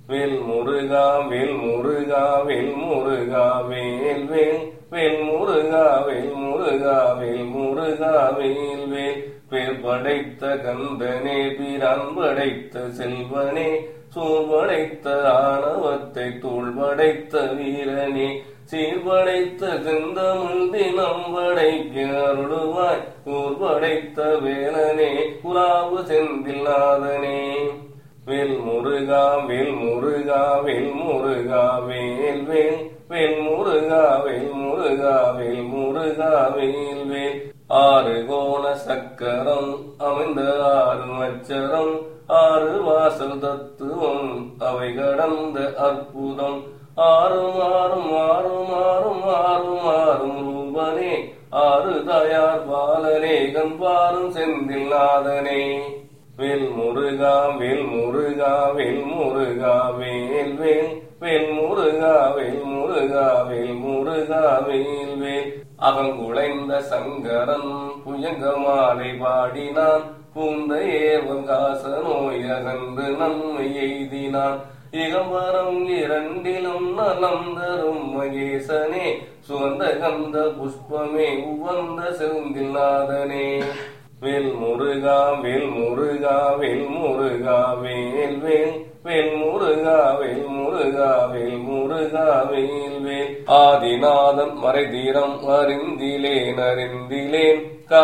வேல் முருகா வேல் முருகா வேல் முருகா வேல் வேல் வேல் முருகா வேல் முருகா வேல் முருகா வேல் வேல் பேர் படைத்த கந்தனே பிரான் படைத்த செல்வனே சூழ் படைத்த ஆணவத்தை தூள் படைத்த வீரனே சீர்படைத்த செந்தமிழ் தினம் படைக்க அருளுவாய் ஊர் படைத்த வேலனே புறாவு செந்தில்நாதனே வேல் முருகா வேல் முருகா வேல் முருகா வேல் வேல் வேல் முருகா வேல் முருகா வேல் முருகா வேல் வேல் ஆறு கோண சக்கரம் அமைந்த ஆறு மச்சரம் ஆறு வாசல் தத்துவம் அவை கடந்த அற்புதம் ஆறும் ஆறும் ஆறும் ஆறும் ஆறும் ஆறும் ரூபனே ஆறு தயார் பாலனே கண்பாரும் செந்தில் நாதனே வேல் முருகா வேல் முருகா வேல் முருகா வேல் வேல் வேல் முருகா வேல் முருகா வேல் முருகா வேல் வேல் அகங்குளைந்த சங்கரன் புயங்க மாலை பாடினான் பூந்த ஏவம் காச நோய் அகன்று நன்மை எய்தினான் இகம்பரம் இரண்டிலும் நலம் தரும் மகேசனே சுகந்த கந்த புஷ்பமே உவந்த செந்தில்நாதனே வேல் முருகா வேல் முருகா வேல் முருகா வேல் வேல் வேல் முருகா வேல் முருகா வேல் முருகா வேல் வேல் ஆதிநாதன் மறைதீரம் அறிந்திலேன் அறிந்திலேன்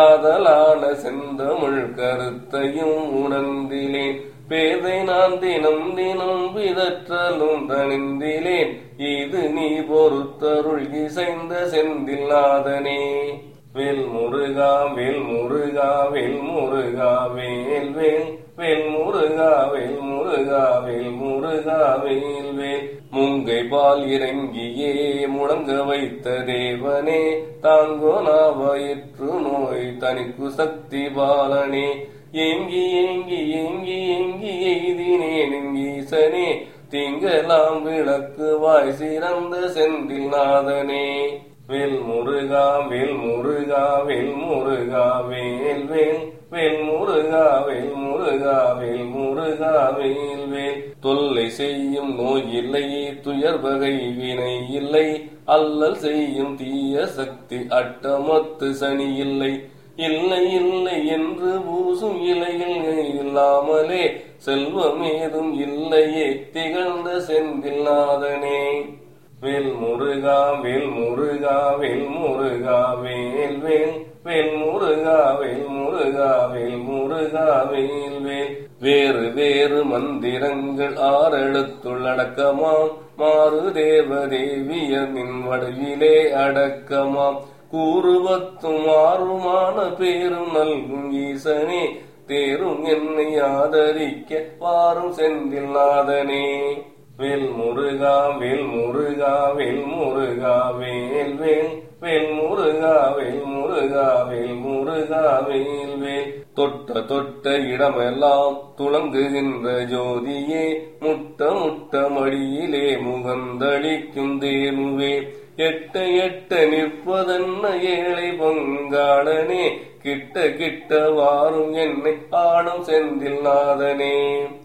காதலான செந்தமிழ் கருத்தையும் உணர்ந்திலேன் பேதை நான் தினம் தினம் விதற்றலும் தணிந்திலேன் இது நீ பொறுத்தருள் இசைந்த செந்தில்நாதனே வேல் முருகா வேல் முருகா வேல் முருகா வேல் வேல் வேல் முருகா வேல் முருகா வேல் முருகா வேல் வேல் முங்கை பால் இறங்கியே முழங்க வைத்த தேவனே தாங்கோ நாவயிற்று நோய் தனிக்கு சக்தி பாலனே ஏங்கி ஏங்கி ஏங்கி ஏங்கி எய்தினேன் ஈசனே திங்கலாம் விளக்கு வாய் சிறந்த செந்தில் நாதனே வேல் முருகா வேல் முருகா வேல் முருகா வேல் வேல் வேல் முருகா வேல் முருகா வேல் முருகா வேல் வேல் தொல்லை செய்யும் நோய் இல்லை துயர் வகை வினை இல்லை அல்லல் செய்யும் தீய சக்தி அட்டமத்து சனி இல்லை இல்லை இல்லை என்று பூசும் இலையில் இல்லாமலே செல்வமேதும் இல்லையே திகழ்ந்த செந்தில்நாதனே வேல் முருகா வேல் முருகா வேல் முருகா வேல் வேல் வேல் முருகா வேல் முருகா வேல் முருகா வேல் வேல் வேறு வேறு மந்திரங்கள் ஆறெழுத்துள்ளடக்கமாம் மாறு தேவ தேவியர் நின் வடிவிலே அடக்கமாம் கூறுவத்தும் ஆறுமான பேரும் நல்கும் ஈசனே தேரும் என்னை ஆதரிக்க வாரும் செந்தில் நாதனே வேல் முருகா வேல் முருகா வேல் முருகா வேல் வேல் வேல் முருகா வேல் முருகா வேல் முருகா வேல் வேல் தொட்ட தொட்ட இடமெல்லாம் துளங்குகின்ற ஜோதியே முட்ட முட்ட மடியிலே முகந்தளிக்கும் தேனுவே எட்ட எட்ட நிற்பதென்ன ஏழை பங்காளனே கிட்ட கிட்ட வாரும் என்னை ஆடும் செந்தில் நாதனே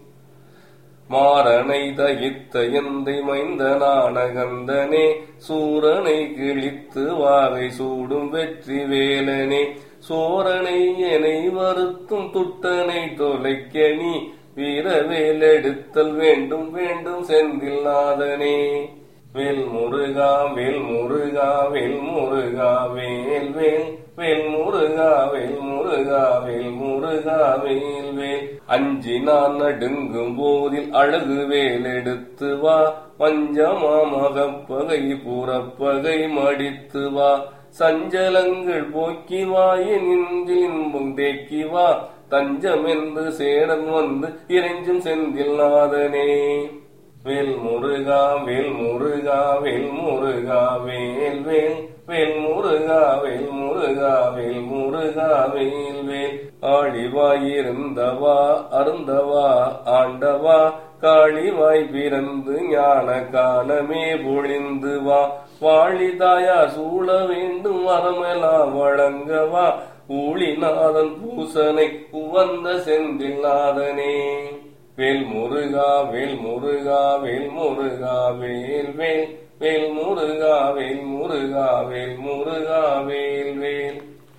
மாறனை தகித்த எந்தை மைந்த நாணகந்தனே சூரனை கிழித்து வாகை சூடும் வெற்றி வேலனே சோரனை எனை வருத்தும் துட்டனை தொலைக்க நீ வீரவேல் எடுத்தல் வேண்டும் வேண்டும் செந்தில் நாதனே வேல் முருகா வேல் முருகா வேல் முருகா வேல் வேல் வேல் முருகா வேல் முருகா வேல் முருகா வேல் வேல் அஞ்சி நான் நடுங்கும் போதில் அழகு வேல் எடுத்து வா பஞ்சமா மகப்பகை புறப்பகை மடித்து வா சஞ்சலங்கள் போக்கி வா என் நெஞ்சில் இன்பம் தேக்கி வா தஞ்சம் என்று சேடன் வந்து இறைஞ்சும் செந்தில் நாதனே வேல் முருகா வேல் முருகா வேல் முருகா வேல் வேல் வேல் முருகா வேல் முருகா வேல் முருகா வேல் வேல் ஆழிவாயிருந்தவா அருந்தவா ஆண்டவா காளிவாய் பிறந்து ஞான காலமே பொழிந்து வா வாழிதாயா சூழ வேண்டும் வரமெல்லாம் வழங்கவா ஊழிநாதன் பூசனை உவந்த செந்தில் நாதனே வேல் முருகா வேல் முருகா வேல் முருகா வேல் வேல் வேல் முருகா வேல் முருகா வேல் முருகா வேல் வேல்